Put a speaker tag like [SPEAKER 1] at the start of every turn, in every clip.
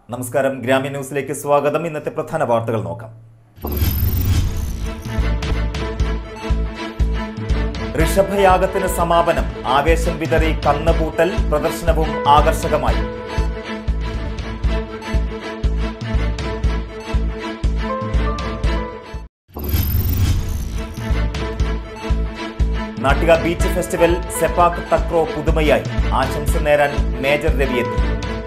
[SPEAKER 1] നമസ്കാരം ഗ്രാമീണ ന്യൂസിലേക്ക് സ്വാഗതം ഇന്നത്തെ പ്രധാന വാർത്തകൾ നോക്കാം ഋഷഭയാഗത്തിന് സമാപനം ആവേശം വിതറി കന്നുപൂട്ടൽ പ്രദർശനവും ആകർഷകമായി Nattika beach festival sepak takraw പുതുമയായി ആശംസ നേരാൻ മേജർ രവിയെത്തി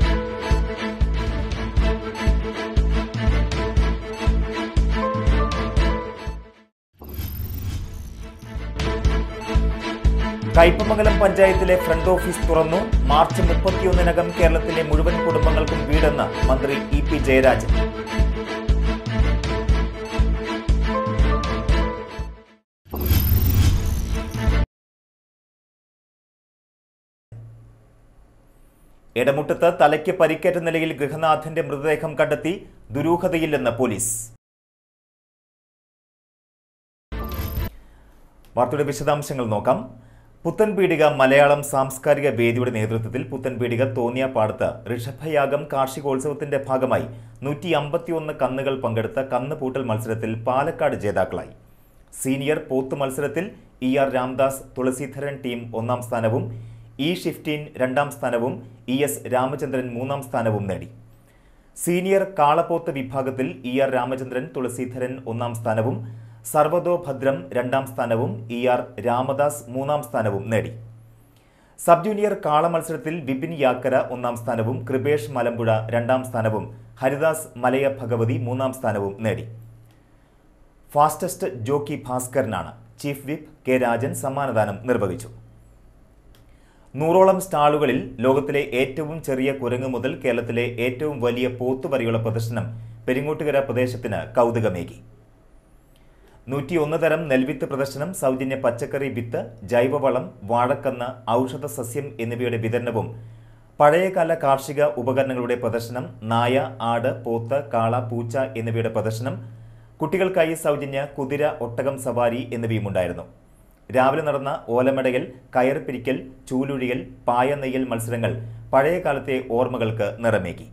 [SPEAKER 1] കയ്പമംഗലം പഞ്ചായത്തിലെ ഫ്രണ്ട് ഓഫീസ് തുറന്നു മാർച്ച് മുപ്പത്തിയൊന്നിനകം കേരളത്തിലെ മുഴുവൻ കുടുംബങ്ങൾക്കും വീടെന്ന് മന്ത്രി ഇ പി ജയരാജൻ ഇടമുട്ടത്ത് തലയ്ക്ക് പരിക്കേറ്റ നിലയിൽ ഗൃഹനാഥന്റെ മൃതദേഹം കണ്ടെത്തി ദുരൂഹതയില്ലെന്ന് പോലീസ് വാർത്തയുടെ വിശദാംശങ്ങൾ നോക്കാം പുത്തൻപീടിക മലയാളം സാംസ്കാരിക വേദിയുടെ നേതൃത്വത്തിൽ പുത്തൻപീടിക തോന്നിയാപ്പാടത്ത് ഋഷഭയാഗം കാർഷികോത്സവത്തിന്റെ ഭാഗമായി നൂറ്റി അമ്പത്തിയൊന്ന് കന്നുകൾ പങ്കെടുത്ത കന്നുപൂട്ടൽ മത്സരത്തിൽ പാലക്കാട് ജേതാക്കളായി സീനിയർ പോത്ത് മത്സരത്തിൽ E R Ramdas Thulaseedharan team ഒന്നാം സ്ഥാനവും ഇ ഷിഫ്റ്റീൻ രണ്ടാം സ്ഥാനവും ഇ എസ് രാമചന്ദ്രൻ മൂന്നാം സ്ഥാനവും നേടി സീനിയർ കാളപ്പോത്ത് വിഭാഗത്തിൽ ഇ ആർ രാമചന്ദ്രൻ തുളസീധരൻ ഒന്നാം സ്ഥാനവും സർവതോ ഭദ്രം രണ്ടാം സ്ഥാനവും ഇ ആർ രാമദാസ് മൂന്നാം സ്ഥാനവും നേടി സബ് ജൂനിയർ കാള മത്സരത്തിൽ വിപിൻ യാക്കര ഒന്നാം സ്ഥാനവും കൃപേഷ് മലമ്പുഴ രണ്ടാം സ്ഥാനവും ഹരിദാസ് മലയ ഭഗവതി മൂന്നാം സ്ഥാനവും നേടി ഫാസ്റ്റസ്റ്റ് ജോക്കി ഭാസ്കരനാണ് ചീഫ് വിപ്പ് കെ രാജൻ സമ്മാനദാനം നിർവഹിച്ചു നൂറോളം സ്റ്റാളുകളിൽ ലോകത്തിലെ ഏറ്റവും ചെറിയ കുരങ്ങ് മുതൽ കേരളത്തിലെ ഏറ്റവും വലിയ പോത്ത് വരെയുള്ള പ്രദർശനം പെരിങ്ങോട്ടുകര പ്രദേശത്തിന് കൗതുകമേകി നൂറ്റിയൊന്ന് തരം നെൽവിത്ത് പ്രദർശനം സൗജന്യ പച്ചക്കറി വിത്ത് ജൈവവളം വാഴക്കന്ന് ഔഷധ സസ്യം എന്നിവയുടെ വിതരണവും പഴയകാല കാർഷിക ഉപകരണങ്ങളുടെ പ്രദർശനം നായ ആട് പോത്ത് കാള പൂച്ച എന്നിവയുടെ പ്രദർശനം കുട്ടികൾക്കായി സൗജന്യ കുതിര ഒട്ടകം സവാരി എന്നിവയുമുണ്ടായിരുന്നു രാവിലെ നടന്ന ഓലമടയൽ കയർപിരിക്കൽ ചൂലുഴിയൽ പായ നെയ്യൽ മത്സരങ്ങൾ പഴയ കാലത്തെ ഓർമ്മകൾക്ക് നിറമേകി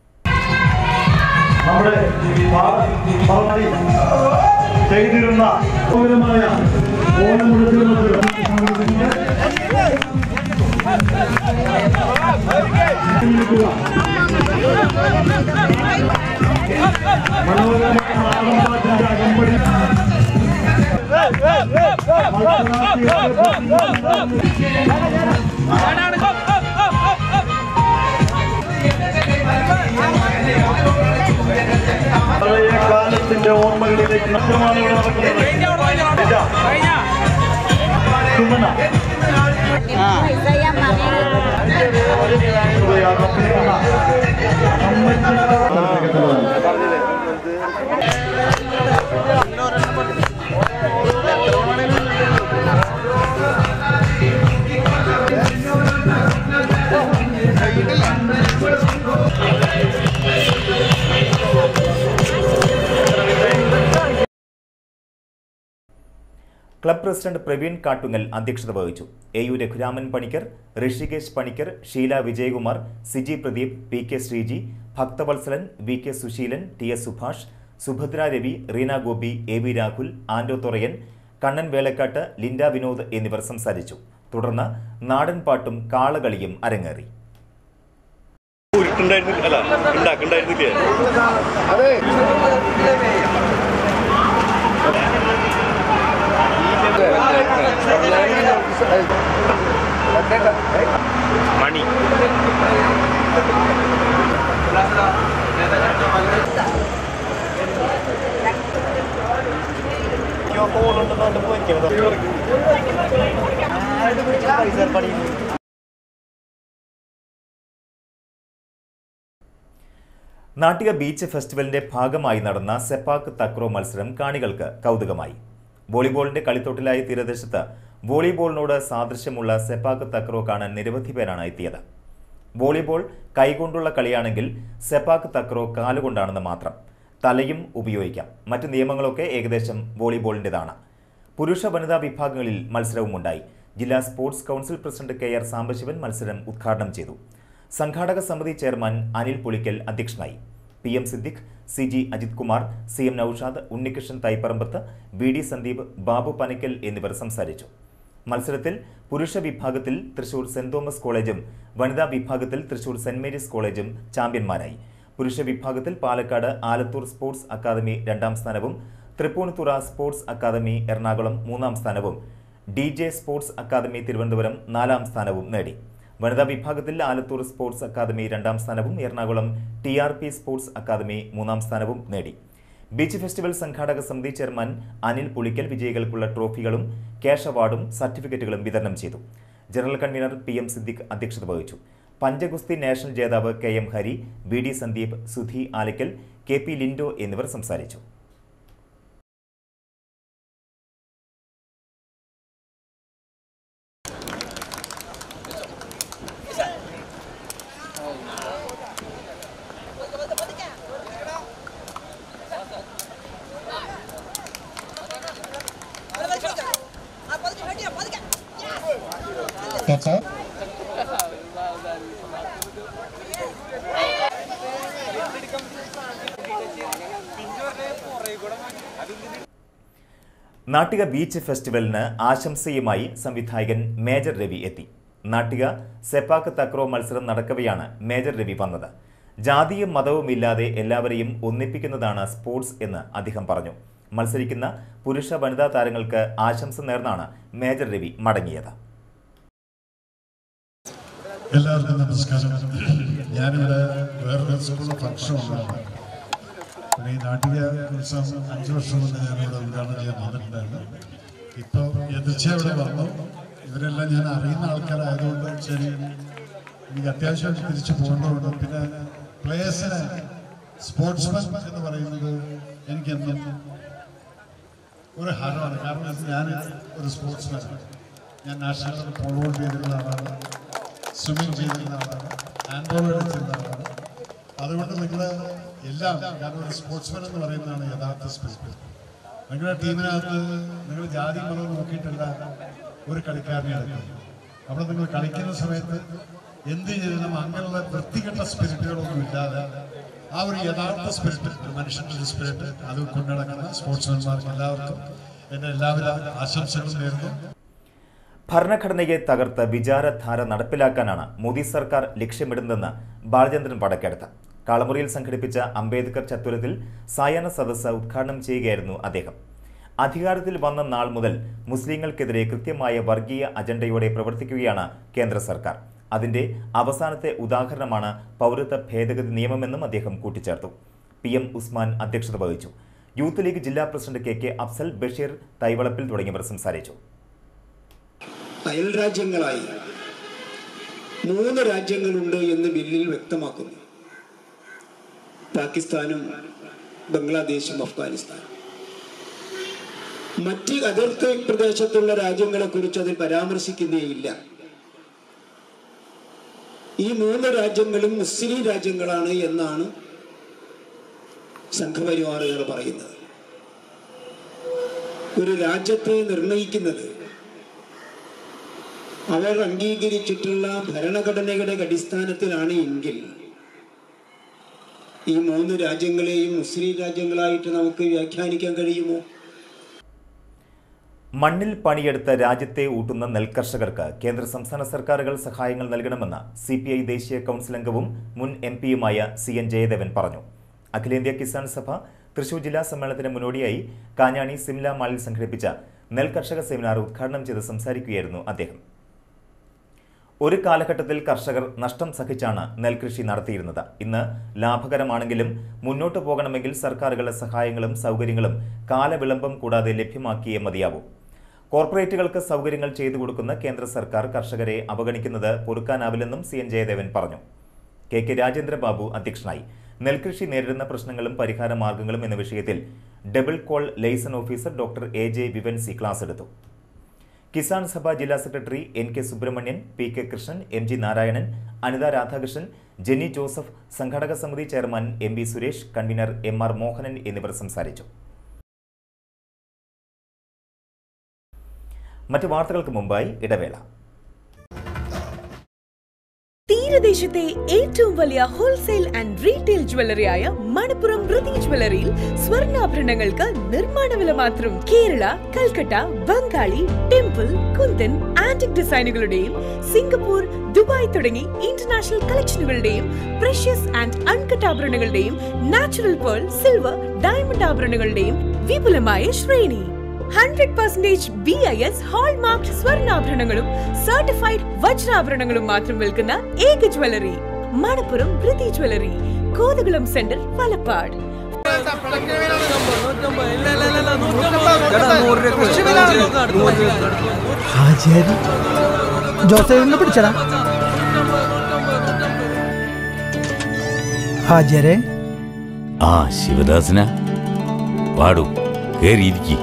[SPEAKER 2] നമ്മുടെ പാർട്ടി ചെയ്തിരുന്ന ഗൗരവമായ ഓണമുഴത്തിൽ മനോഹരമായ നാടൻപാട്ടിന്റെ അകമ്പടി പഴയ കാലത്തിന്റെ ഓർമ്മകളിലേക്ക് നഷ്ടമാണ് ഇവിടെ നടക്കുന്നത് ഇതാ. Sumana
[SPEAKER 3] Saya manggil
[SPEAKER 1] club president Praveen Kattungal അധ്യക്ഷത വഹിച്ചു A U Raghuraman Panicker Rishikesh Panicker Sheela Vijayakumar Siji Pradeep P K Sreeji Bhakthavalsalan V K Suseelan T S Subhash Subhadra Ravi Reena Gopi A V Rahul Ando Thorayan Kannan Velakkattu Linda Vinod എന്നിവർ സംസാരിച്ചു തുടർന്ന് നാടൻ പാട്ടും കാളകളിയും അരങ്ങേറി
[SPEAKER 2] ഉരുട്ടുണ്ടായിരുന്നു അല്ല ഉണ്ടാക്കുണ്ടായിരുന്നില്ലേ മണി
[SPEAKER 1] നാട്ടിക ബീച്ച് ഫെസ്റ്റിവലിന്റെ ഭാഗമായി നടന്ന സെപ്പാക്ക് തക്രോ മത്സരം കാണികൾക്ക് കൗതുകമായി വോളിബോളിന്റെ കളിത്തോട്ടിലായ തീരദേശത്ത് വോളിബോളിനോട് സാദൃശ്യമുള്ള സെപ്പാക്ക് തക്രോ കാണാൻ നിരവധി പേരാണ് എത്തിയത് വോളിബോൾ കൈകൊണ്ടുള്ള കളിയാണെങ്കിൽ സെപ്പാക്ക് തക്രോ കാലുകൊണ്ടാണെന്ന് മാത്രം തലയും ഉപയോഗിക്കാം മറ്റ് നിയമങ്ങളൊക്കെ ഏകദേശം വോളിബോളിൻ്റെതാണ് പുരുഷ വനിതാ വിഭാഗങ്ങളിൽ മത്സരവും ഉണ്ടായി ജില്ലാ sports council president K R Sambasivan മത്സരം ഉദ്ഘാടനം ചെയ്തു സംഘാടക സമിതി ചെയർമാൻ അനിൽ പുളിക്കൽ അധ്യക്ഷനായി P M Siddique C G Ajith Kumar C M Noushad Unnikrishnan Thaiparambath V D Sandeep Babu Panakkal എന്നിവർ സംസാരിച്ചു മത്സരത്തിൽ പുരുഷ വിഭാഗത്തിൽ തൃശൂർ സെന്റ് തോമസ് കോളേജും വനിതാ വിഭാഗത്തിൽ തൃശൂർ സെന്റ് മേരീസ് കോളേജും ചാമ്പ്യന്മാരായി പുരുഷ വിഭാഗത്തിൽ പാലക്കാട് ആലത്തൂർ സ്പോർട്സ് അക്കാദമി രണ്ടാം സ്ഥാനവും തൃപ്പൂണിത്തുറ സ്പോർട്സ് അക്കാദമി എറണാകുളം മൂന്നാം സ്ഥാനവും D J sports academy Thiruvananthapuram നാലാം സ്ഥാനവും നേടി വനിതാ വിഭാഗത്തിൽ ആലത്തൂർ സ്പോർട്സ് അക്കാദമി രണ്ടാം സ്ഥാനവും Ernakulam T R P sports academy മൂന്നാം സ്ഥാനവും നേടി ബീച്ച് ഫെസ്റ്റിവൽ സംഘാടക സമിതി ചെയർമാൻ അനിൽ പുളിക്കൽ വിജയികൾക്കുള്ള ട്രോഫികളും ക്യാഷ് അവാർഡും സർട്ടിഫിക്കറ്റുകളും വിതരണം ചെയ്തു general convener P M Siddique അധ്യക്ഷത വഹിച്ചു പഞ്ചഗുസ്തി നാഷണൽ ജേതാവ് K M Hari B D Sandeep Sudhi Alakkal K P Lindo എന്നിവർ സംസാരിച്ചു
[SPEAKER 4] That's all.
[SPEAKER 1] നാട്ടിക ബീച്ച് ഫെസ്റ്റിവലിന് ആശംസയുമായി സംവിധായകൻ മേജർ രവി എത്തി നാട്ടിക സെപ്പാക്ക് തക്രോ മത്സരം നടക്കവെയാണ് മേജർ രവി വന്നത് ജാതിയും മതവും ഇല്ലാതെ എല്ലാവരെയും ഒന്നിപ്പിക്കുന്നതാണ് സ്പോർട്സ് എന്ന് അദ്ദേഹം പറഞ്ഞു മത്സരിക്കുന്ന പുരുഷ വനിതാ താരങ്ങൾക്ക് ആശംസ നേർന്നാണ് മേജർ രവി മടങ്ങിയത്
[SPEAKER 4] എല്ലാവർക്കും നമസ്കാരം ഞാനിവിടെ വേറൊരു സ്കൂളിൽ ഫംഗ്ഷൻ ഉണ്ടായിരുന്നു പിന്നെ ഈ നാട്ടിക ഉത്സവം അഞ്ച് വർഷം കൊണ്ട് ഞാനിവിടെ ഉദ്ഘാടനം ചെയ്യാൻ വന്നിട്ടുണ്ടായിരുന്നു ഇപ്പോൾ എതിർച്ച ഇവിടെ വന്നു ഇവരെല്ലാം ഞാൻ അറിയുന്ന ആൾക്കാരായതുകൊണ്ട് ശരി എനിക്ക് അത്യാവശ്യം തിരിച്ചു പോകേണ്ടതുണ്ട് പിന്നെ പ്ലേയേഴ്സിനെ സ്പോർട്സ്മാൻ എന്ന് പറയുന്നത് എനിക്കെന്നും ഒരു ഹരമാണ് കാരണം ഞാൻ ഒരു സ്പോർട്സ്മാനാണ് ഞാൻ നാഷണൽ ഫോളോ ചെയ്തിരുന്ന ആളാണ് സ്വിമ്മിങ് ചെയ്തിരുന്ന ആളാണ് ഹാൻഡ്ബോൾ കളിച്ചിരുന്ന ആളാണ് അതുകൊണ്ട് നിങ്ങൾ എല്ലാം കാരണം ഒരു സ്പോർട്സ്മാൻ എന്ന് പറയുന്നതാണ് യഥാർത്ഥ സ്പിരിറ്റ് നിങ്ങളുടെ ടീമിനകത്ത് നിങ്ങൾ ജാതി മതം നോക്കിയിട്ടല്ല ഒരു കളിക്കാരനെ എടുക്കുന്നത് അവിടെ നിങ്ങൾ കളിക്കുന്ന സമയത്ത് എന്ത് ചെയ്യണം അങ്ങനെയുള്ള വൃത്തികെട്ട സ്പിരിറ്റുകളൊന്നും ഇല്ലാതെ ആ ഒരു യഥാർത്ഥ സ്പിരിറ്റ് ഒരു മനുഷ്യന്റെ ഒരു സ്പിരിറ്റ് അത് കൊണ്ടുനടക്കുന്ന സ്പോർട്സ്മാൻമാർക്ക് എല്ലാവർക്കും എൻ്റെ എല്ലാവിധ ആശംസകളും നേരുന്നു
[SPEAKER 1] ഭരണഘടനയെ തകർത്ത് വിചാരധാര നടപ്പിലാക്കാനാണ് മോദി സർക്കാർ ലക്ഷ്യമിടുന്നതെന്ന് ബാലചന്ദ്രൻ പടക്കെടുത്ത് കാളമുറിയിൽ സംഘടിപ്പിച്ച അംബേദ്കർ ചത്തുരത്തിൽ സായാഹ്ന സദസ്സ് ഉദ്ഘാടനം ചെയ്യുകയായിരുന്നു അദ്ദേഹം അധികാരത്തിൽ വന്ന നാൾ മുതൽ മുസ്ലിങ്ങൾക്കെതിരെ കൃത്യമായ വർഗീയ അജണ്ടയോടെ പ്രവർത്തിക്കുകയാണ് കേന്ദ്ര സർക്കാർ അതിന്റെ അവസാനത്തെ ഉദാഹരണമാണ് പൗരത്വ ഭേദഗതി നിയമമെന്നും അദ്ദേഹം കൂട്ടിച്ചേർത്തു പി എം ഉസ്മാൻ അധ്യക്ഷത വഹിച്ചു യൂത്ത് ലീഗ് ജില്ലാ president K K Afzal Basheer Thaivalappil തുടങ്ങിയവർ സംസാരിച്ചു
[SPEAKER 5] അയൽ രാജ്യങ്ങളായി മൂന്ന് രാജ്യങ്ങളുണ്ട് എന്ന് ബില്ലിൽ വ്യക്തമാക്കുന്നു പാകിസ്ഥാനും ബംഗ്ലാദേശും അഫ്ഗാനിസ്ഥാനും മറ്റ് അതിർത്തി പ്രദേശത്തുള്ള രാജ്യങ്ങളെ കുറിച്ച് അതിൽ പരാമർശിക്കുന്നേയില്ല ഈ മൂന്ന് രാജ്യങ്ങളും മുസ്ലിം രാജ്യങ്ങളാണ് എന്നാണ് സംഘപരിവാറുകൾ പറയുന്നത് ഒരു രാജ്യത്തെ നിർണയിക്കുന്നത് അവർ അംഗീകരിച്ചിട്ടുള്ള ഭരണഘടനയുടെ അടിസ്ഥാനത്തിലാണ് എങ്കിൽ ഈ മൂന്ന് രാജ്യങ്ങളെയും മുസ്ലിം രാജ്യങ്ങളായിട്ട് നമുക്ക് വ്യാഖ്യാനിക്കാൻ കഴിയുമോ
[SPEAKER 1] മണ്ണിൽ പണിയെടുത്ത രാജ്യത്തെ ഊട്ടുന്ന നെൽകർഷകർക്ക് കേന്ദ്ര സംസ്ഥാന സർക്കാരുകൾ സഹായങ്ങൾ നൽകണമെന്ന് സി പി ഐ ദേശീയ കൗൺസിൽ അംഗവും മുൻ എം പിയുമായ സി എൻ ജയദേവൻ പറഞ്ഞു അഖിലേന്ത്യാ കിസാൻ സഭ തൃശൂർ ജില്ലാ സമ്മേളനത്തിന് മുന്നോടിയായി കാഞ്ഞാണി സിംല മാളിൽ സംഘടിപ്പിച്ച നെൽകർഷക സെമിനാർ ഉദ്ഘാടനം ചെയ്ത് സംസാരിക്കുകയായിരുന്നു അദ്ദേഹം ഒരു കാലഘട്ടത്തിൽ കർഷകർ നഷ്ടം സഹിച്ചാണ് നെൽകൃഷി നടത്തിയിരുന്നത് ഇന്ന് ലാഭകരമാണെങ്കിലും മുന്നോട്ട് പോകണമെങ്കിൽ സർക്കാരുകളുടെ സഹായങ്ങളും സൗകര്യങ്ങളും കാലവിളംബം കൂടാതെ ലഭ്യമാക്കിയേ മതിയാവൂ കോർപ്പറേറ്റുകൾക്ക് സൗകര്യങ്ങൾ ചെയ്തു കൊടുക്കുന്ന കേന്ദ്ര സർക്കാർ കർഷകരെ അവഗണിക്കുന്നത് പൊറുക്കാനാവില്ലെന്നും സി എൻ ജയദേവൻ പറഞ്ഞു കെ കെ രാജേന്ദ്രബാബു അധ്യക്ഷനായി നെൽകൃഷി നേരിടുന്ന പ്രശ്നങ്ങളും പരിഹാര മാർഗങ്ങളും എന്ന വിഷയത്തിൽ double kol liaison officer doctor A J Vivancy class എടുത്തു കിസാൻ സഭ ജില്ലാ secretary N K Subrahmanyan P K Krishnan M G Narayanan Anitha Radhakrishnan Jenny Joseph സംഘാടക സമിതി chairman M B Suresh convener M R Mohanan എന്നിവർ സംസാരിച്ചു മറ്റു വാർത്തകൾക്ക് മുമ്പായി ഇടവേള
[SPEAKER 6] തീരദേശ പ്രദേശത്തെ ഏറ്റവും വലിയ ഹോൾസെയിൽ ആൻഡ് റീറ്റെയിൽ ജ്വല്ലറിയായ മണപ്പുറം പ്രതി ജ്വല്ലറിയിൽ സ്വർണ്ണാഭരണങ്ങൾക്ക് നിർമ്മാണ വില മാത്രം കേരള കൽക്കട്ട ബംഗാളി ടെമ്പിൾ കുന്തൻ ആന്റിക് ഡിസൈനുകളുടെയും സിംഗപ്പൂർ ദുബായ് തുടങ്ങി ഇന്റർനാഷണൽ കളക്ഷനുകളുടെയും പ്രഷ്യസ് ആൻഡ് അൺകട്ട് ആഭരണങ്ങളുടെയും നാച്ചുറൽ പേൾ സിൽവർ ഡയമണ്ട് ആഭരണങ്ങളുടെയും വിപുലമായ ശ്രേണി hundred percentage B I S hallmark സ്വർണ്ണാഭരണങ്ങളും സർട്ടിഫൈഡ് വജ്രാഭരണങ്ങളും മാത്രം വിൽക്കുന്ന ഏക jewellery Manappuram Dhrithi jewellery Kothakulam centre Palappad
[SPEAKER 7] ഹാജിയാരി ജോസഫിനെ പിടിച്ചടാ ഹാജിയരെ
[SPEAKER 8] ആ ശിവദാസന പാടൂ കേറിയിരിക്കി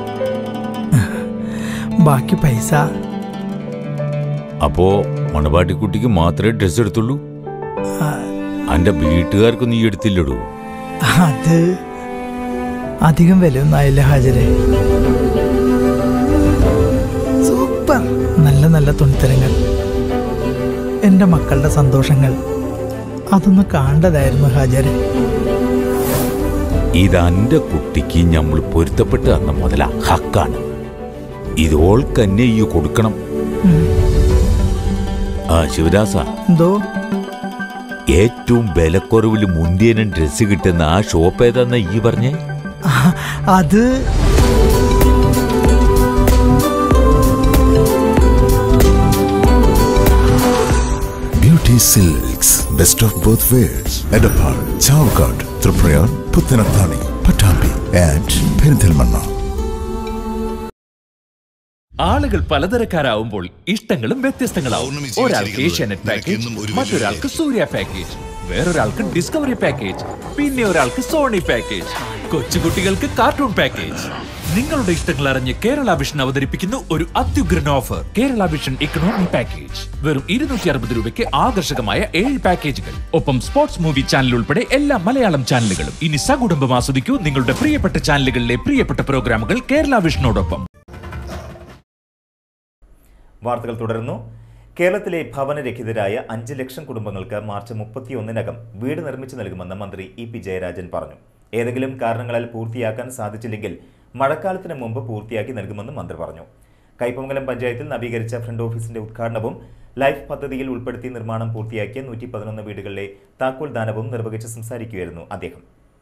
[SPEAKER 7] ബാക്കി പൈസ
[SPEAKER 8] അപ്പോ മണവാട്ടിക്കുട്ടിക്ക് മാത്രമേ ഡ്രസ് എടുത്തുള്ളൂ
[SPEAKER 7] ആ,
[SPEAKER 8] അന്റെ വീട്ടുകാർക്ക് നീ എടുത്തില്ലടൂ
[SPEAKER 7] അത് അധികം വിലയൊന്നും ആയില്ല ഹാജരെ സൂപ്പർ നല്ല നല്ല തുണിത്തരങ്ങൾ എൻ്റെ മക്കളുടെ സന്തോഷങ്ങൾ അതൊന്ന് കാണേണ്ടതായിരുന്നു ഹാജരെ
[SPEAKER 8] ഇത് അന്റെ കുട്ടിക്ക് നമ്മൾ പൊരുത്തപ്പെട്ട് തന്ന മുതല ഹക്കാണ് ഇത് ഓൾക്കന്നെ ഈ കൊടുക്കണം ആ ശിവദാസ
[SPEAKER 7] എന്തോ
[SPEAKER 8] ഏറ്റവും വിലക്കുറവിൽ മുന്തിയനും ഡ്രസ്സ് കിട്ടുന്ന ആ ഷോപ്പ് ഏതാന്ന ഈ പറഞ്ഞേ
[SPEAKER 7] ആ, അത്
[SPEAKER 9] Beauty Silks, best of both worlds. Edapar, Chavkot, Tripura, Puttanathani, Patambi, and Perinthalmanna.
[SPEAKER 10] ആളുകൾ പലതരക്കാരാവുമ്പോൾ ഇഷ്ടങ്ങളും വ്യത്യസ്തങ്ങളാവും ഒരാൾക്ക് ഏഷ്യാനെറ്റ് പാക്കേജ് മറ്റൊരാൾക്ക് സൂര്യ പാക്കേജ് വേറൊരാൾക്ക് ഡിസ്കവറി പാക്കേജ് പിന്നെ ഒരാൾക്ക് സോണി പാക്കേജ് കൊച്ചുകുട്ടികൾക്ക് കാർട്ടൂൺ പാക്കേജ് നിങ്ങളുടെ ഇഷ്ടങ്ങൾ അറിഞ്ഞ് കേരള വിഷൻ അവതരിപ്പിക്കുന്നു ഒരു അത്യുഗ്രൻ offer Kerala vision economy package വെറും ഇരുന്നൂറ്റി അറുപത് രൂപയ്ക്ക് ആകർഷകമായ ഏഴ് പാക്കേജുകൾ ഒപ്പം സ്പോർട്സ് മൂവി ചാനൽ ഉൾപ്പെടെ എല്ലാ മലയാളം ചാനലുകളും ഇനി സകുടുംബം ആസ്വദിക്കൂ നിങ്ങളുടെ പ്രിയപ്പെട്ട ചാനലുകളിലെ പ്രിയപ്പെട്ട പ്രോഗ്രാമുകൾ കേരള വിഷനോടൊപ്പം
[SPEAKER 1] വാർത്തകൾ തുടരുന്നു കേരളത്തിലെ ഭവനരഹിതരായ അഞ്ച് ലക്ഷം കുടുംബങ്ങൾക്ക് മാർച്ച് മുപ്പത്തിയൊന്നിനകം വീട് നിർമ്മിച്ചു നൽകുമെന്ന് മന്ത്രി ഇ പി ജയരാജൻ പറഞ്ഞു ഏതെങ്കിലും കാരണങ്ങളാൽ പൂർത്തിയാക്കാൻ സാധിച്ചില്ലെങ്കിൽ മഴക്കാലത്തിന് മുമ്പ് പൂർത്തിയാക്കി നൽകുമെന്ന് മന്ത്രി പറഞ്ഞു കൈപ്പമംഗലം പഞ്ചായത്തിൽ നവീകരിച്ച ഫ്രണ്ട് ഓഫീസിന്റെ ഉദ്ഘാടനവും ലൈഫ് പദ്ധതിയിൽ ഉൾപ്പെടുത്തി നിർമ്മാണം പൂർത്തിയാക്കിയ നൂറ്റി പതിനൊന്ന് വീടുകളിലെ താക്കോൽ ദാനവും നിർവഹിച്ച് സംസാരിക്കുകയായിരുന്നു അദ്ദേഹം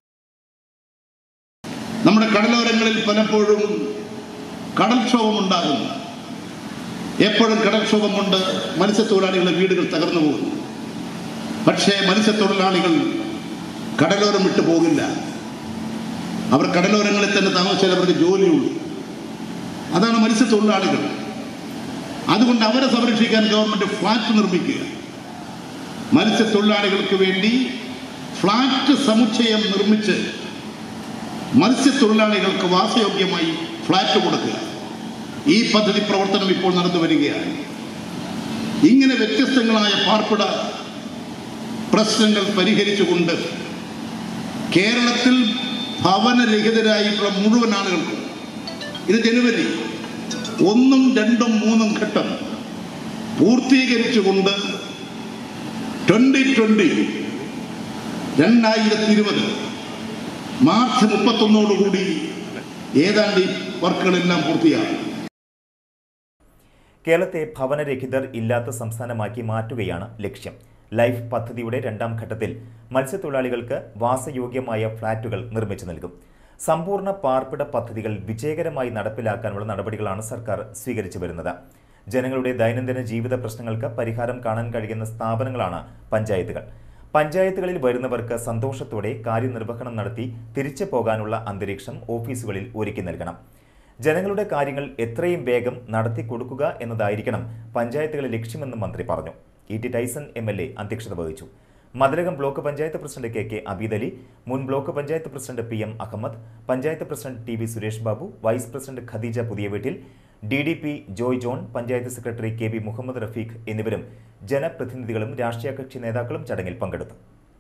[SPEAKER 11] നമ്മുടെ കടലോരങ്ങളിൽ പലപ്പോഴും കടൽക്ഷോഭം ഉണ്ടാകുന്നു എപ്പോഴും കടൽക്ഷോഭം കൊണ്ട് മത്സ്യത്തൊഴിലാളികളുടെ വീടുകൾ തകർന്നു പോകുന്നു പക്ഷേ മത്സ്യത്തൊഴിലാളികൾ കടലോരം വിട്ടു പോകില്ല അവർ കടലോരങ്ങളിൽ തന്നെ താമസിച്ചാൽ അവർക്ക് ജോലിയുള്ളൂ അതാണ് മത്സ്യത്തൊഴിലാളികൾ അതുകൊണ്ട് അവരെ സംരക്ഷിക്കാൻ ഗവൺമെന്റ് ഫ്ലാറ്റ് നിർമ്മിക്കുക മത്സ്യത്തൊഴിലാളികൾക്ക് വേണ്ടി ഫ്ലാറ്റ് സമുച്ചയം നിർമ്മിച്ച് മത്സ്യത്തൊഴിലാളികൾക്ക് വാസയോഗ്യമായി ഫ്ലാറ്റ് കൊടുക്കുക ഈ പദ്ധതി പ്രവർത്തനം ഇപ്പോൾ നടന്നു വരികയാണ് ഇങ്ങനെ വ്യത്യസ്തങ്ങളായ പാർപ്പിട പ്രശ്നങ്ങൾ പരിഹരിച്ചുകൊണ്ട് കേരളത്തിൽ ഭവനരഹിതരായിട്ടുള്ള മുഴുവൻ ആളുകൾക്കും ഇത് ജനുവരി ഒന്നും രണ്ടും മൂന്നും ഘട്ടം പൂർത്തീകരിച്ചുകൊണ്ട് ട്വന്റി ട്വന്റി രണ്ടായിരത്തി ഇരുപത് മാർച്ച് മുപ്പത്തൊന്നോടുകൂടി ഏതാണ്ട് ഈ വർക്കുകളെല്ലാം പൂർത്തിയാകും
[SPEAKER 1] കേരളത്തെ ഭവനരഹിതർ ഇല്ലാത്ത സംസ്ഥാനമാക്കി മാറ്റുകയാണ് ലക്ഷ്യം ലൈഫ് പദ്ധതിയുടെ രണ്ടാം ഘട്ടത്തിൽ മത്സ്യത്തൊഴിലാളികൾക്ക് വാസയോഗ്യമായ ഫ്ളാറ്റുകൾ നിർമ്മിച്ചു നൽകും സമ്പൂർണ്ണ പാർപ്പിട പദ്ധതികൾ വിജയകരമായി നടപ്പിലാക്കാനുള്ള നടപടികളാണ് സർക്കാർ സ്വീകരിച്ചു വരുന്നത് ജനങ്ങളുടെ ദൈനംദിന ജീവിത പ്രശ്നങ്ങൾക്ക് പരിഹാരം കാണാൻ കഴിയുന്ന സ്ഥാപനങ്ങളാണ് പഞ്ചായത്തുകൾ പഞ്ചായത്തുകളിൽ വരുന്നവർക്ക് സന്തോഷത്തോടെ കാര്യനിർവഹണം നടത്തി തിരിച്ചു പോകാനുള്ള അന്തരീക്ഷം ഓഫീസുകളിൽ ഒരുക്കി നൽകണം ജനങ്ങളുടെ കാര്യങ്ങൾ എത്രയും വേഗം നടത്തി കൊടുക്കുക എന്നതായിരിക്കണം പഞ്ചായത്തുകളെ ലക്ഷ്യമെന്ന് മന്ത്രി പറഞ്ഞു E T Tyson M L A അധ്യക്ഷത വഹിച്ചു Mathilakam block panchayat president K K Abid Ali മുൻ block panchayat president P M Ahammed panchayat president T V Suresh Babu vice president Khadeeja Puthiyaveettil D D P Joy John panchayat secretary K V Muhammed Rafeeq എന്നിവരും ജനപ്രതിനിധികളും രാഷ്ട്രീയ കക്ഷി നേതാക്കളും ചടങ്ങിൽ പങ്കെടുത്തു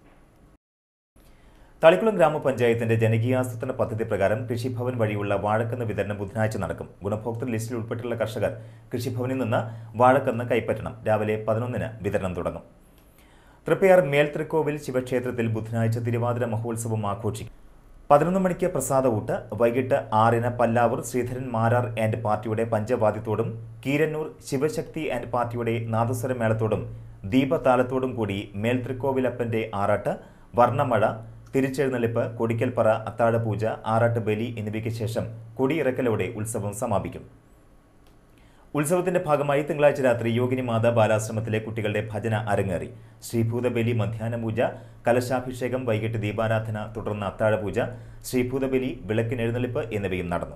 [SPEAKER 1] തളിക്കുളം ഗ്രാമപഞ്ചായത്തിന്റെ ജനകീയാസൂത്രണ പദ്ധതി പ്രകാരം കൃഷിഭവൻ വഴിയുള്ള വാഴക്കന്ന് വിതരണം ബുധനാഴ്ച നടക്കും ഗുണഭോക്തൃ ലിസ്റ്റിൽ ഉൾപ്പെട്ടുള്ള കർഷകർ കൃഷിഭവനിൽ നിന്ന് വാഴക്കന്ന് കൈപ്പറ്റണം രാവിലെ പതിനൊന്നിന് വിതരണം തുടങ്ങും തൃപ്പയാർ മേൽത്തൃക്കോവിൽ ശിവക്ഷേത്രത്തിൽ ബുധനാഴ്ച തിരുവാതിര മഹോത്സവം ആഘോഷിക്കും പതിനൊന്ന് മണിക്ക് പ്രസാദ ഊട്ട് വൈകിട്ട് ആറിന് പല്ലാവൂർ ശ്രീധരൻ മാരാർ ആൻഡ് പാർട്ടിയുടെ പഞ്ചവാദ്യത്തോടും കീരന്നൂർ ശിവശക്തി ആൻഡ് പാർട്ടിയുടെ നാദസ്വര മേളത്തോടും ദീപതാളത്തോടും കൂടി മേൽത്തൃക്കോവിലപ്പന്റെ ആറാട്ട് വർണ്ണമഴ തിരിച്ചെഴുന്നള്ളിപ്പ് കൊടിക്കൽപ്പറ അത്താഴപൂജ ആറാട്ട് ബലി എന്നിവയ്ക്ക് ശേഷം കൊടിയിറക്കലോടെ ഉത്സവം സമാപിക്കും ഉത്സവത്തിന്റെ ഭാഗമായി തിങ്കളാഴ്ച രാത്രി യോഗിനി മാത ബാലാശ്രമത്തിലെ കുട്ടികളുടെ ഭജന അരങ്ങേറി ശ്രീഭൂതബലി മധ്യാഹ്ന പൂജ കലശാഭിഷേകം വൈകിട്ട് ദീപാരാധന തുടർന്ന് അത്താഴപൂജ ശ്രീഭൂതബലി വിളക്കിനെഴുന്നള്ളിപ്പ് എന്നിവയും നടന്നു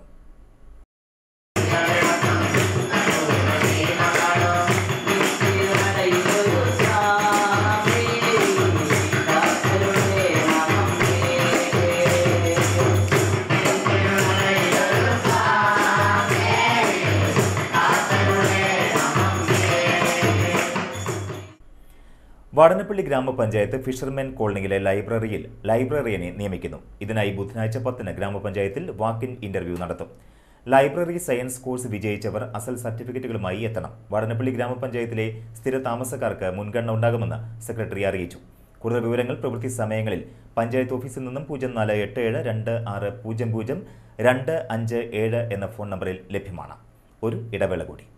[SPEAKER 1] വാടനപ്പള്ളി ഗ്രാമപഞ്ചായത്ത് ഫിഷർമെൻ കോളനിയിലെ ലൈബ്രറിയിൽ ലൈബ്രറിയനെ നിയമിക്കുന്നു ഇതിനായി ബുധനാഴ്ച പത്തിന് ഗ്രാമപഞ്ചായത്തിൽ വാക്ക് ഇൻ ഇന്റർവ്യൂ നടത്തും ലൈബ്രറി സയൻസ് കോഴ്സ് വിജയിച്ചവർ അസൽ സർട്ടിഫിക്കറ്റുകളുമായി എത്തണം വാടനപ്പള്ളി ഗ്രാമപഞ്ചായത്തിലെ സ്ഥിര താമസക്കാർക്ക് മുൻഗണന ഉണ്ടാകുമെന്ന് സെക്രട്ടറി അറിയിച്ചു കൂടുതൽ വിവരങ്ങൾ പ്രവൃത്തി സമയങ്ങളിൽ പഞ്ചായത്ത് ഓഫീസിൽ നിന്നും പൂജ്യം നാല് എട്ട് ഏഴ് രണ്ട് ആറ് പൂജ്യം പൂജ്യം രണ്ട് അഞ്ച് ഏഴ് എന്ന ഫോൺ നമ്പറിൽ ലഭ്യമാണ് ഒരു ഇടവേള കൂടി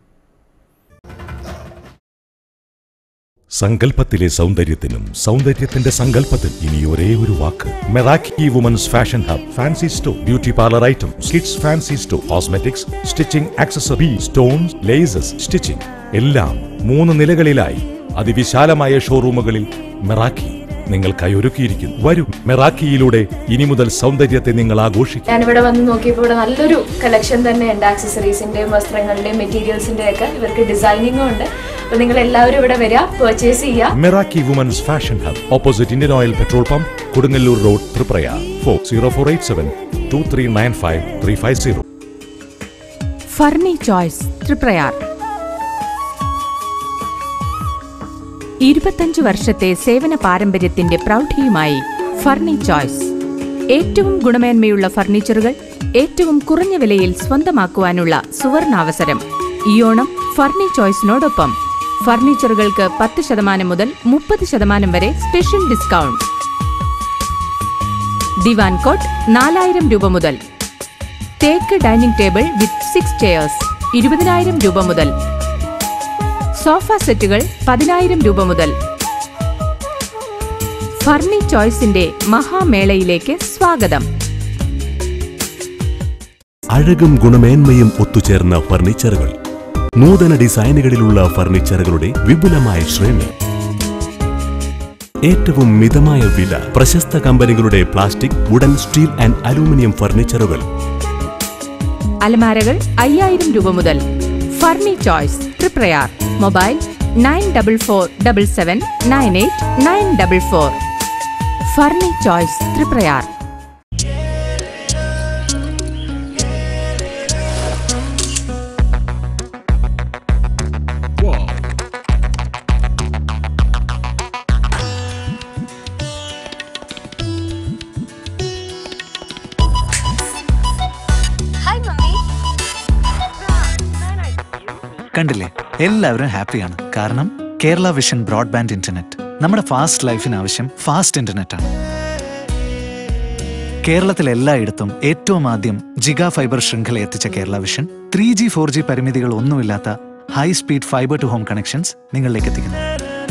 [SPEAKER 12] സങ്കല്പത്തിലെ സൗന്ദര്യത്തിനും സൗന്ദര്യത്തിന്റെ സങ്കല്പത്തിൽ ഇനി ഒരേ ഒരു വാക്ക് Meraki women's fashion hub fancy store beauty parlour items kids fancy store cosmetics stitching accessory stones laces stitching എല്ലാം മൂന്ന് നിലകളിലായി അതിവിശാലമായ ഷോറൂമുകളിൽ മെറാക്കി നിങ്ങൾക്കായി ഒരുക്കിയിരിക്കുന്നു വരൂ മെറാക്കിയിലൂടെ ഇനി മുതൽ സൗന്ദര്യത്തെ നിങ്ങൾ ആഘോഷിക്കും
[SPEAKER 13] ഞാനിവിടെ വന്ന് നോക്കിയപ്പോൾ ഇവിടെ നല്ലൊരു കളക്ഷൻ തന്നെ ഉണ്ട് ആക്സസറീസിന്റെയും വസ്ത്രങ്ങളുടെയും മെറ്റീരിയൽസിന്റെയും ഒക്കെ ഇവർക്ക് ഡിസൈനിങ്ങും ഉണ്ട് അപ്പൊ നിങ്ങൾ എല്ലാവരും ഇവിടെ വരിക പർച്ചേസ് ചെയ്യുക
[SPEAKER 12] Meraki women's fashion hub opposite Indian oil petrol pump Kodungallur road Triprayar four zero four eight seven two three nine five three five zero
[SPEAKER 14] furni choice Triprayar ഇരുപത്തഞ്ച് വർഷത്തെ സേവന പാരമ്പര്യത്തിന്റെ പ്രൗഢിയുമായി ഫർണി ചോയ്സ് ഏറ്റവും ഗുണമേന്മയുള്ള ഫർണിച്ചറുകൾ ഏറ്റവും കുറഞ്ഞ വിലയിൽ സ്വന്തമാക്കുവാനുള്ള സുവർണാവസരം ഈ ഓണം ഫർണി ചോയ്സിനോടൊപ്പം ഫർണിച്ചറുകൾക്ക് പത്ത് ശതമാനം മുതൽ മുപ്പത് ശതമാനം വരെ സ്പെഷ്യൽ ഡിസ്കൗണ്ട് ദിവാൻ കോട്ട് നാലായിരം രൂപ മുതൽ തേക്ക് dining table with six chairs ഇരുപതിനായിരം രൂപ മുതൽ സോഫ സെറ്റുകൾ പതിനായിരം രൂപ മുതൽ ഫർണി ചോയ്സിന്റെ മഹാമേളയിലേക്ക് സ്വാഗതം
[SPEAKER 15] അഴകും ഗുണമേന്മയും ഒത്തുചേർന്ന ഫർണിച്ചറുകൾ നൂതന ഡിസൈനുകളിലുള്ള ഫർണിച്ചറുകളുടെ വിപുലമായ ശ്രേണി ഏറ്റവും മിതമായ വില പ്രശസ്ത കമ്പനികളുടെ plastic wooden steel and aluminium ഫർണിച്ചറുകൾ
[SPEAKER 14] അലമാരകൾ അയ്യായിരം രൂപ മുതൽ furni choice Triprayar mobile nine double four double seven nine eight nine double four furni choice Triprayar
[SPEAKER 16] കണ്ടില്ലേ എല്ലാവരും ഹാപ്പിയാണ് കാരണം കേരള വിഷൻ ബ്രോഡ്ബാൻഡ് ഇന്റർനെറ്റ് നമ്മുടെ ഫാസ്റ്റ് ലൈഫിന് ആവശ്യം ഫാസ്റ്റ് ഇന്റർനെറ്റ് ആണ് കേരളത്തിൽ എല്ലായിടത്തും ഏറ്റവും ആദ്യം ജിഗ ഫൈബർ ശൃംഖല എത്തിച്ച Kerala vision three G four G പരിമിതികൾ ഒന്നുമില്ലാത്ത high speed fibre to home connections നിങ്ങളിലേക്ക് എത്തിക്കുന്നു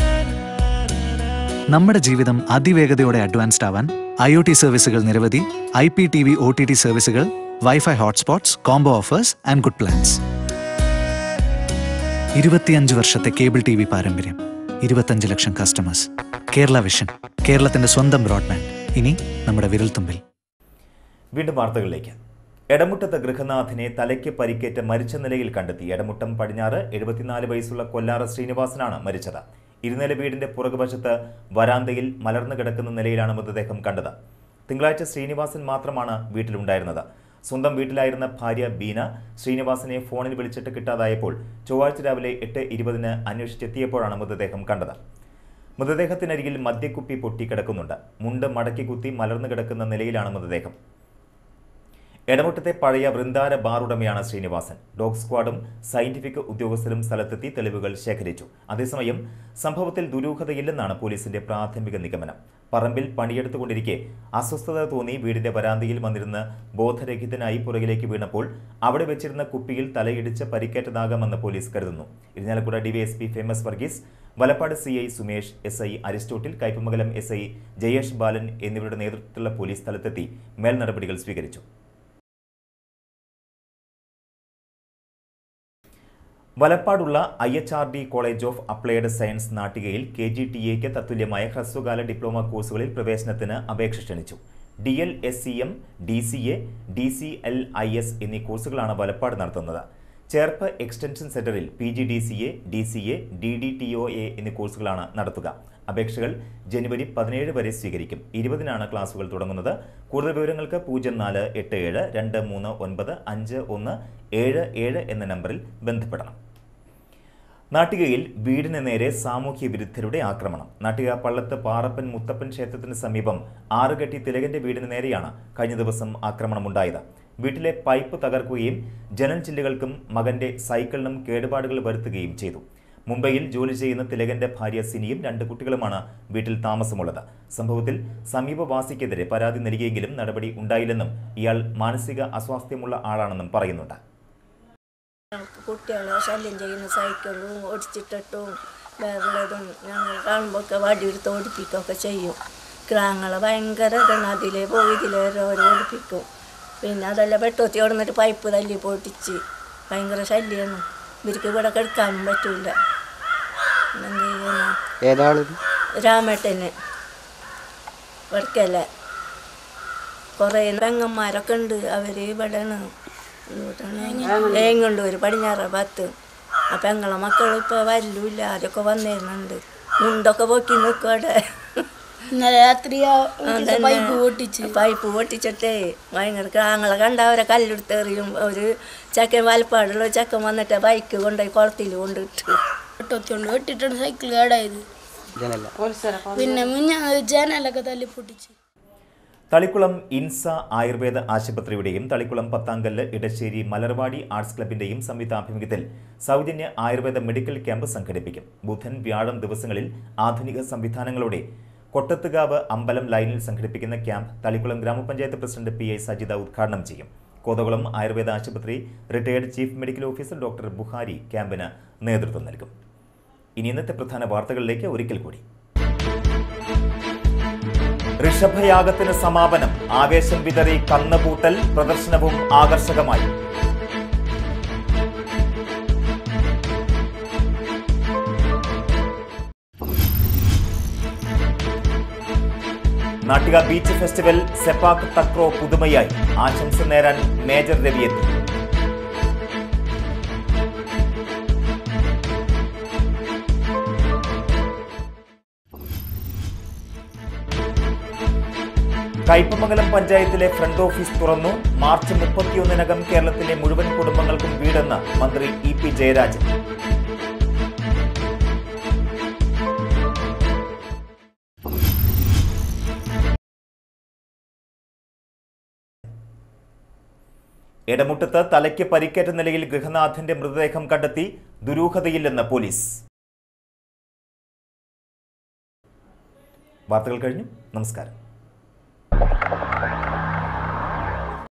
[SPEAKER 16] നമ്മുടെ ജീവിതം അതിവേഗതയോടെ അഡ്വാൻസ്ഡ് ആവാൻ ഐ ഒ ടി സർവീസുകൾ നിരവധി I P T V O T T സർവീസുകൾ wifi hotspots combo offers and good plans ഇരുപത്തിയഞ്ച് വർഷത്തെ കേബിൾ ടി വി പാരമ്പര്യം ഇരുപത്തഞ്ച് ലക്ഷം കസ്റ്റമേഴ്സ് കേരള വിഷൻ കേരളത്തിന്റെ സ്വന്തം ബ്രോഡ്ബാൻഡ് ഇനി നമ്മുടെ വിരൽത്തുമ്പിൽ
[SPEAKER 1] വീണ്ടും വാർത്തകളിലേക്ക് എടമുട്ടത്ത് ഗൃഹനാഥിനെ തലയ്ക്ക് പരിക്കേറ്റ് മരിച്ച നിലയിൽ കണ്ടെത്തി എടമുട്ടം പടിഞ്ഞാറ് എഴുപത്തിനാല് വയസ്സുള്ള കൊല്ലാറ ശ്രീനിവാസനാണ് മരിച്ചത് ഇരുനില വീടിന്റെ പുറകുവശത്ത് വരാന്തയിൽ മലർന്നു കിടക്കുന്ന നിലയിലാണ് മൃതദേഹം കണ്ടത് തിങ്കളാഴ്ച ശ്രീനിവാസൻ മാത്രമാണ് വീട്ടിലുണ്ടായിരുന്നത് സ്വന്തം വീട്ടിലായിരുന്ന ഭാര്യ ബീന ശ്രീനിവാസനെ ഫോണിൽ വിളിച്ചിട്ട് കിട്ടാതായപ്പോൾ ചൊവ്വാഴ്ച രാവിലെ എട്ട് ഇരുപതിന് അന്വേഷിച്ചെത്തിയപ്പോഴാണ് മൃതദേഹം കണ്ടത് മൃതദേഹത്തിനരികിൽ മദ്യക്കുപ്പി പൊട്ടിക്കിടക്കുന്നുണ്ട് മുണ്ട് മടക്കി കുത്തി മലർന്നു കിടക്കുന്ന നിലയിലാണ് മൃതദേഹം എടമുട്ടത്തെ പഴയ വൃന്ദാര ബാർ ഉടമയാണ് ശ്രീനിവാസൻ ഡോഗ് സ്ക്വാഡും സയന്റിഫിക് ഉദ്യോഗസ്ഥരും സ്ഥലത്തെത്തി തെളിവുകൾ ശേഖരിച്ചു അതേസമയം സംഭവത്തിൽ ദുരൂഹതയില്ലെന്നാണ് പോലീസിന്റെ പ്രാഥമിക നിഗമനം പറമ്പിൽ പണിയെടുത്തുകൊണ്ടിരിക്കെ അസ്വസ്ഥത തോന്നി വീടിന്റെ വരാന്തയിൽ വന്നിരുന്ന് ബോധരഹിതനായി പുറകിലേക്ക് വീണപ്പോൾ അവിടെ വെച്ചിരുന്ന കുപ്പിയിൽ തലയിടിച്ച് പരിക്കേറ്റതാകാമെന്ന് പോലീസ് കരുതുന്നു Irinjalakuda DYSP Famous Varghese Valappad C I Sumesh S I Aristotle Kaipamangalam S I Jayesh Balan എന്നിവരുടെ നേതൃത്വത്തിലുള്ള പോലീസ് സ്ഥലത്തെത്തി മേൽ നടപടികൾ സ്വീകരിച്ചു വലപ്പാടുള്ള I H R D college of applied science നാട്ടികയിൽ കെ ജി ടി എക്ക് തത്തുല്യമായ ഹ്രസ്വകാല ഡിപ്ലോമ കോഴ്സുകളിൽ പ്രവേശനത്തിന് അപേക്ഷ ക്ഷണിച്ചു D L S C M D C A D C L I S എന്നീ കോഴ്സുകളാണ് വലപ്പാട് നടത്തുന്നത് ചേർപ്പ് എക്സ്റ്റൻഷൻ സെന്ററിൽ P G D C A D C A D D T O A എന്നീ കോഴ്സുകളാണ് നടത്തുക അപേക്ഷകൾ ജനുവരി പതിനേഴ് വരെ സ്വീകരിക്കും ഇരുപതിനാണ് ക്ലാസുകൾ തുടങ്ങുന്നത് കൂടുതൽ വിവരങ്ങൾക്ക് പൂജ്യം നാല് എട്ട് ഏഴ് രണ്ട് മൂന്ന് ഒൻപത് അഞ്ച് ഒന്ന് ഏഴ് ഏഴ് എന്ന നമ്പറിൽ ബന്ധപ്പെടണം നാട്ടികയിൽ വീടിന് നേരെ സാമൂഹ്യ വിരുദ്ധരുടെ ആക്രമണം നാട്ടിക പള്ളത്ത് പാറപ്പൻ മുത്തപ്പൻ ക്ഷേത്രത്തിന് സമീപം ആറുകെട്ടി തിലകന്റെ വീടിന് നേരെയാണ് കഴിഞ്ഞ ദിവസം ആക്രമണമുണ്ടായത് വീട്ടിലെ പൈപ്പ് തകർക്കുകയും ജനൽ ചില്ലുകൾക്കും മകന്റെ സൈക്കിളിനും കേടുപാടുകൾ വരുത്തുകയും ചെയ്തു മുംബൈയിൽ ജോലി ചെയ്യുന്ന തിലകന്റെ ഭാര്യ സിനിയും രണ്ട് കുട്ടികളുമാണ് വീട്ടിൽ താമസമുള്ളത് സംഭവത്തിൽ സമീപവാസിക്കെതിരെ പരാതി നൽകിയെങ്കിലും നടപടി ഉണ്ടായില്ലെന്നും ഇയാൾ മാനസിക അസ്വാസ്ഥ്യമുള്ള ആളാണെന്നും പറയുന്നുണ്ട്
[SPEAKER 17] ഞങ്ങൾക്ക് കുട്ടികളെ ശല്യം ചെയ്യുന്ന സൈക്കിളും ഓടിച്ചിട്ടിട്ടും വേറെതും ഞങ്ങൾ കാണുമ്പോഴൊക്കെ വടിയെടുത്ത് ഓടിപ്പിക്കുകയൊക്കെ ചെയ്യും കിടാങ്ങളെ ഭയങ്കര ഇതാണ് അതിലേ പോയി ഇതിലേ ഓരോ ഓടിപ്പിക്കും പിന്നെ അതല്ല വെട്ടോത്തി ഓടുന്നിട്ട് പൈപ്പ് തല്ലി പൊട്ടിച്ച് ഭയങ്കര ശല്യമാണ് ഇവർക്ക് ഇവിടെ കിടക്കാനും പറ്റൂല എന്ത് ചെയ്യുന്നു
[SPEAKER 18] ഏതാളിത്
[SPEAKER 17] രാമേട്ടന് വർക്കല്ല കുറേ പെങ്ങന്മാരൊക്കെ ഉണ്ട് അവർ ഇവിടെയാണ് ഏങ്ങുണ്ട് ഒരു പടിഞ്ഞാറ ഭാഗത്ത് ആ പെങ്ങളെ മക്കൾ ഇപ്പോൾ വരലില്ല ആരൊക്കെ വന്നിരുന്നുണ്ട് മുണ്ടൊക്കെ പൊക്കി നിൽക്കും അവിടെ
[SPEAKER 19] ഇന്നലെ രാത്രി പൈപ്പ് പൊട്ടിച്ച്
[SPEAKER 17] പൈപ്പ് പൊട്ടിച്ചിട്ടേ ഭയങ്കര ആങ്ങളെ കണ്ട അവരെ കല്ലെടുത്തെറിയും ഒരു ചക്കൻ വലപ്പാടുള്ള ഒരു ചക്കൻ വന്നിട്ട് ബൈക്ക് കൊണ്ടുപോയി കുളത്തിൽ കൊണ്ടിട്ട്
[SPEAKER 19] വെട്ടൊത്തിയോണ്ട് വെട്ടിട്ടാണ് സൈക്കിൾ കേടായത് പിന്നെ മുന്നേ ജനലൊക്കെ തല്ലി പൊട്ടിച്ച്
[SPEAKER 1] തളിക്കുളം ഇൻസ ആയുർവേദ ആശുപത്രിയുടെയും തളിക്കുളം പത്താങ്കല്ല് ഇടശ്ശേരി മലർവാടി ആർട്സ് ക്ലബിന്റെയും സംയുക്താഭിമുഖ്യത്തിൽ സൗജന്യ ആയുർവേദ മെഡിക്കൽ ക്യാമ്പ് സംഘടിപ്പിക്കും ബുധൻ വ്യാഴം ദിവസങ്ങളിൽ ആധുനിക സംവിധാനങ്ങളോടെ കൊട്ടത്തുകാവ് അമ്പലം ലൈനിൽ സംഘടിപ്പിക്കുന്ന ക്യാമ്പ് തളിക്കുളം ഗ്രാമപഞ്ചായത്ത് പ്രസിഡന്റ് പി ഐ സജിത ഉദ്ഘാടനം ചെയ്യും കോതകുളം ആയുർവേദ ആശുപത്രി retired chief medical officer doctor Buhari ക്യാമ്പിന് നേതൃത്വം നൽകും ഇനി ഇന്നത്തെ പ്രധാന വാർത്തകളിലേക്ക് ഒരിക്കൽ കൂടി ഋഷഭയാഗത്തിന് സമാപനം ആവേശം വിതറി കന്നുകൂട്ടൽ പ്രദർശനവും ആകർഷകമായി Nattika beach festival sepak takraw പുതുമയായി ആശംസ നേരാൻ മേജർ രവിയെത്തി കയ്പമംഗലം പഞ്ചായത്തിലെ ഫ്രണ്ട് ഓഫീസ് തുറന്നു മാർച്ച് മുപ്പത്തിയൊന്നിനകം കേരളത്തിലെ മുഴുവൻ കുടുംബങ്ങൾക്കും വീടെന്ന് മന്ത്രി ഇ പി ജയരാജൻ ഇടമുട്ടത്ത് തലയ്ക്ക് പരിക്കേറ്റ നിലയിൽ ഗൃഹനാഥന്റെ മൃതദേഹം കണ്ടെത്തി ദുരൂഹതയില്ലെന്ന് പോലീസ് വാർത്തകൾ കഴിഞ്ഞു നമസ്കാരം